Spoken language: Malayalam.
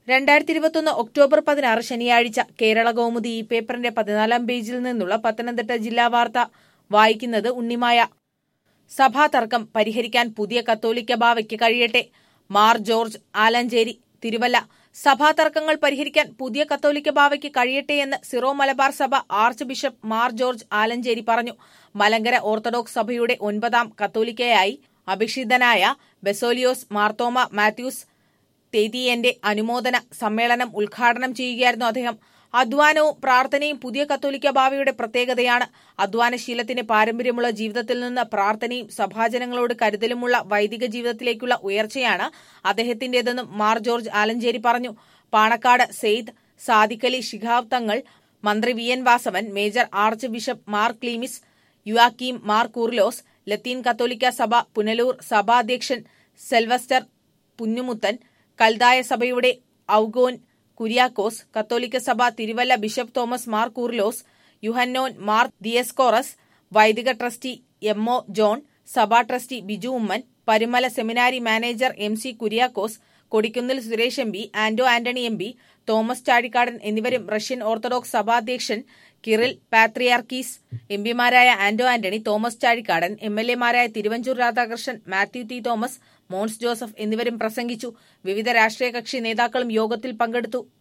രണ്ടായിരത്തി ഇരുപത്തൊന്ന് ഒക്ടോബർ പതിനാറ് ശനിയാഴ്ച കേരള കൗമുദി ഈ പേപ്പറിന്റെ പതിനാലാം പേജിൽ നിന്നുള്ള പത്തനംതിട്ട ജില്ലാ വാർത്ത വായിക്കുന്നത് ഉണ്ണിമായ സഭാ തർക്കം പരിഹരിക്കാൻ പുതിയ കത്തോലിക്ക ബാവയ്ക്ക് കഴിയട്ടെ മാർ ജോർജ് ആലഞ്ചേരി തിരുവല്ല സഭാ തർക്കങ്ങൾ പരിഹരിക്കാൻ പുതിയ കത്തോലിക്ക ബാവയ്ക്ക് കഴിയട്ടെ എന്ന് സിറോ മലബാർ സഭ archbishop Mar George Alencherry പറഞ്ഞു മലങ്കര ഓർത്തഡോക്സ് സഭയുടെ ഒൻപതാം കത്തോലിക്കയായി അഭിഷിക്തനായ ബെസോലിയോസ് മാർത്തോമ മാത്യൂസ് തേതിയന്റെ അനുമോദന സമ്മേളനം ഉദ്ഘാടനം ചെയ്യുകയായിരുന്നു അദ്ദേഹം അധ്വാനവും പ്രാർത്ഥനയും പുതിയ കത്തോലിക്ക ഭാവിയുടെ പ്രത്യേകതയാണ് അധ്വാനശീലത്തിന് പാരമ്പര്യമുള്ള ജീവിതത്തിൽ നിന്ന് പ്രാർത്ഥനയും സഭാജനങ്ങളോട് കരുതലുമുള്ള വൈദിക ജീവിതത്തിലേക്കുള്ള ഉയർച്ചയാണ് അദ്ദേഹത്തിന്റേതെന്നും മാർ ജോർജ് ആലഞ്ചേരി പറഞ്ഞു പാണക്കാട് സെയ്ദ് സാദിഖലി ശിഹാബ് തങ്ങൾ മന്ത്രി V N Vasavan major archbishop Mar Cleemis Yuvakim Mar Coorilos Latin കത്തോലിക്ക സഭ പുനലൂർ സഭാധ്യക്ഷൻ സെൽവസ്റ്റർ പുന്നുമുത്തൻ കൽതായ സഭയുടെ ഔഗോൻ കുര്യാക്കോസ് കത്തോലിക്ക സഭ Thiruvalla bishop Thomas Mar Coorilos Yuhanon Mar Dioscorus വൈദിക ട്രസ്റ്റി എം ഒ ജോൺ സഭാ trustee Biju Oommen Parumala seminary manager M C Kuriakose Kodikunnil Suresh M P Anto Antony M P Thomas Chazhikadan എന്നിവരും റഷ്യൻ ഓർത്തഡോക്സ് സഭാധ്യക്ഷൻ കിറിൽ പാത്രിയാർക്കീസ് എം പിമാരായ Anto Antony Thomas Chazhikadan M L എമാരായ Thiruvanchoor Radhakrishnan Mathew T Thomas Mons Joseph എന്നിവരും പ്രസംഗിച്ചു വിവിധ രാഷ്ട്രീയ കക്ഷി നേതാക്കളും യോഗത്തിൽ പങ്കെടുത്തു